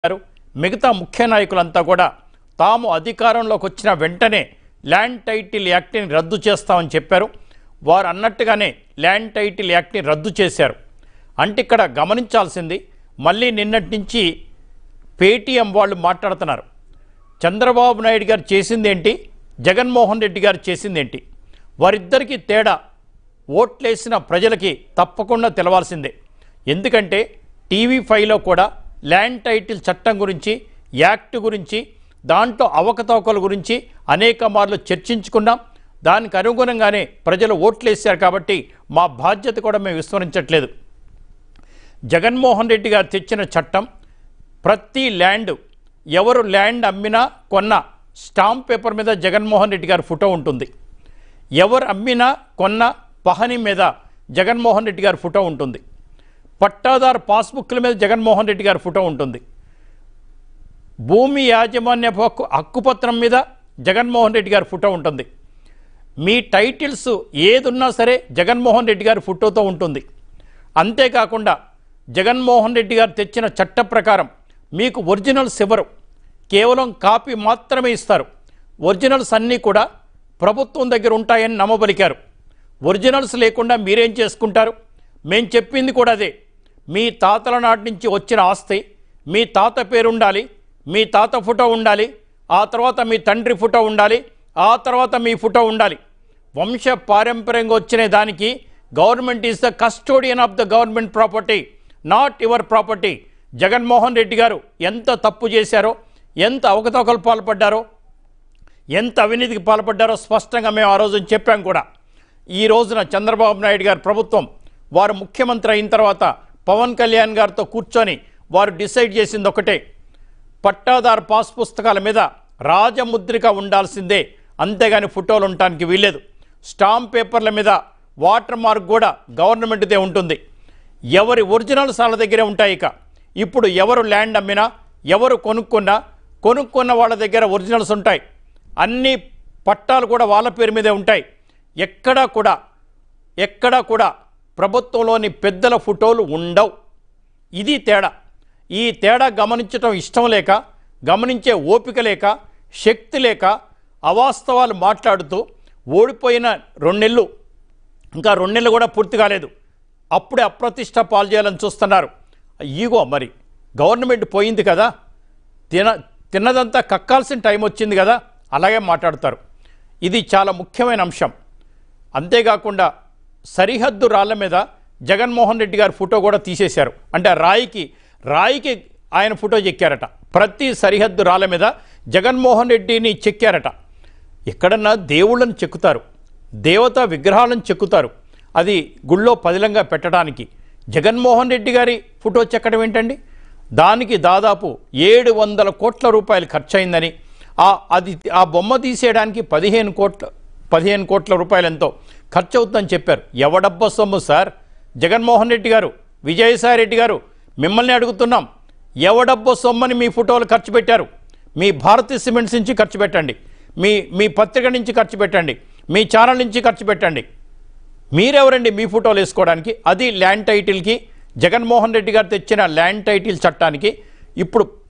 గారు మిగతా ముఖ్య నాయకులంతా కూడా తాము అధికారంలోకి వచ్చిన వెంటనే ల్యాండ్ టైటిల్ యాక్ట్ని రద్దు చేస్తామని చెప్పారు వారు అన్నట్టుగానే ల్యాండ్ టైటిల్ యాక్ట్ని రద్దు చేశారు అంటే ఇక్కడ గమనించాల్సింది మళ్ళీ నిన్నటి నుంచి పేటీఎం వాళ్ళు మాట్లాడుతున్నారు చంద్రబాబు నాయుడు గారు చేసిందేంటి జగన్మోహన్ రెడ్డి గారు చేసిందేంటి వారిద్దరికీ తేడా ఓట్లేసిన ప్రజలకి తప్పకుండా తెలవాల్సిందే ఎందుకంటే టీవీ ఫైవ్లో కూడా ల్యాండ్ టైటిల్ చట్టం గురించి యాక్ట్ గురించి దాంట్లో అవకతవకల గురించి అనేక మార్లు చర్చించుకున్నాం దానికి అనుగుణంగానే ప్రజలు ఓట్లేశారు కాబట్టి మా బాధ్యత కూడా మేము విస్మరించట్లేదు జగన్మోహన్ రెడ్డి గారు తెచ్చిన చట్టం ప్రతి ల్యాండ్ ఎవరు ల్యాండ్ అమ్మినా కొన్నా స్టాంప్ పేపర్ మీద జగన్మోహన్ రెడ్డి గారి ఫోటో ఉంటుంది ఎవరు అమ్మినా కొన్నా పహని మీద జగన్మోహన్ రెడ్డి గారి ఫోటో ఉంటుంది పట్టాదారు పాస్బుక్ల మీద జగన్మోహన్ రెడ్డి గారి ఫోటో ఉంటుంది భూమి యాజమాన్య హక్కు హక్కుపత్రం మీద జగన్మోహన్ రెడ్డి గారి ఫోటో ఉంటుంది మీ టైటిల్స్ ఏదున్నా సరే జగన్మోహన్ రెడ్డి గారి ఫోటోతో ఉంటుంది అంతేకాకుండా జగన్మోహన్ రెడ్డి గారు తెచ్చిన చట్ట ప్రకారం మీకు ఒరిజినల్స్ ఇవ్వరు కేవలం కాపీ మాత్రమే ఇస్తారు ఒరిజినల్స్ అన్నీ కూడా ప్రభుత్వం దగ్గర ఉంటాయని నమ్మబలికారు ఒరిజినల్స్ లేకుండా మీరేం చేసుకుంటారు మేం చెప్పింది కూడా అదే మీ తాతల నాటి నుంచి వచ్చిన ఆస్తి మీ తాత పేరు ఉండాలి మీ తాత ఫోటో ఉండాలి ఆ తర్వాత మీ తండ్రి ఫోటో ఉండాలి ఆ తర్వాత మీ ఫోటో ఉండాలి వంశ పారంపర్యంగా వచ్చిన దానికి government is the custodian of the government property not your property Jaganmohan Reddy garu ఎంత తప్పు చేశారో ఎంత అవకతవకలు పాల్పడ్డారో ఎంత అవినీతికి పాల్పడ్డారో స్పష్టంగా మేము ఆ రోజు చెప్పాం కూడా ఈ రోజున చంద్రబాబు నాయుడు గారి ప్రభుత్వం వారు ముఖ్యమంత్రి అయిన తర్వాత పవన్ కళ్యాణ్ గారితో కూర్చొని వారు డిసైడ్ చేసింది ఒకటే పట్టాదారు పాస్ పుస్తకాల మీద రాజముద్రిక ఉండాల్సిందే అంతేగాని ఫోటోలు ఉండటానికి వీల్లేదు స్టాంప్ పేపర్ల మీద వాటర్ మార్క్ కూడా గవర్నమెంట్దే ఉంటుంది ఎవరి ఒరిజినల్స్ వాళ్ళ దగ్గరే ఉంటాయి ఇక ఇప్పుడు ఎవరు ల్యాండ్ అమ్మినా ఎవరు కొనుక్కున్నా కొనుక్కున్న వాళ్ళ దగ్గర ఒరిజినల్స్ ఉంటాయి అన్ని పట్టాలు కూడా వాళ్ళ పేరు మీదే ఉంటాయి ఎక్కడా కూడా ఎక్కడా కూడా ప్రభుత్వంలోని పెద్దల ఫోటోలు ఉండవు ఇది తేడా ఈ తేడా గమనించటం ఇష్టం లేక గమనించే ఓపిక లేక శక్తి లేక అవాస్తవాలు మాట్లాడుతూ ఓడిపోయిన రెండెళ్ళు ఇంకా రెండెళ్ళు కూడా పూర్తి కాలేదు అప్పుడే అప్రతిష్ట పాలు చేయాలని చూస్తున్నారు ఈగో మరి గవర్నమెంట్ పోయింది కదా తిన తిన్నదంతా కక్కాల్సిన టైం వచ్చింది కదా అలాగే మాట్లాడతారు ఇది చాలా ముఖ్యమైన అంశం అంతేకాకుండా సరిహద్దు రాళ్ల మీద జగన్మోహన్ రెడ్డి గారి ఫోటో కూడా తీసేశారు అంటే ఆ రాయికి రాయికి ఆయన ఫోటో చెక్కారట ప్రతి సరిహద్దు రాళ్ళ మీద జగన్మోహన్ రెడ్డిని చెక్కారట ఎక్కడన్నా దేవుళ్ళని చెక్కుతారు దేవతా విగ్రహాలను చెక్కుతారు అది గుళ్ళో పదిలంగా పెట్టడానికి జగన్మోహన్ రెడ్డి గారి ఫోటో చెక్కడం ఏంటండి దానికి దాదాపు ఏడు వందల కోట్ల రూపాయలు ఖర్చయిందని ఆ అది ఆ బొమ్మ తీసేయడానికి పదిహేను కోట్ల పదిహేను కోట్ల రూపాయలు ఎంతో ఖర్చు అవుతుందని చెప్పారు ఎవడబ్బ సొమ్ము సార్ జగన్మోహన్ రెడ్డి గారు విజయసాయి రెడ్డి గారు మిమ్మల్ని అడుగుతున్నాం ఎవడబ్బ సొమ్మని మీ ఫోటోలు ఖర్చు పెట్టారు మీ భారతీయ సిమెంట్స్ నుంచి ఖర్చు పెట్టండి మీ మీ పత్రిక నుంచి ఖర్చు పెట్టండి మీ ఛానల్ నుంచి ఖర్చు పెట్టండి మీరెవరండి మీ ఫోటోలు వేసుకోవడానికి అది ల్యాండ్ టైటిల్కి జగన్మోహన్ రెడ్డి గారు తెచ్చిన ల్యాండ్ టైటిల్ చట్టానికి ఇప్పుడు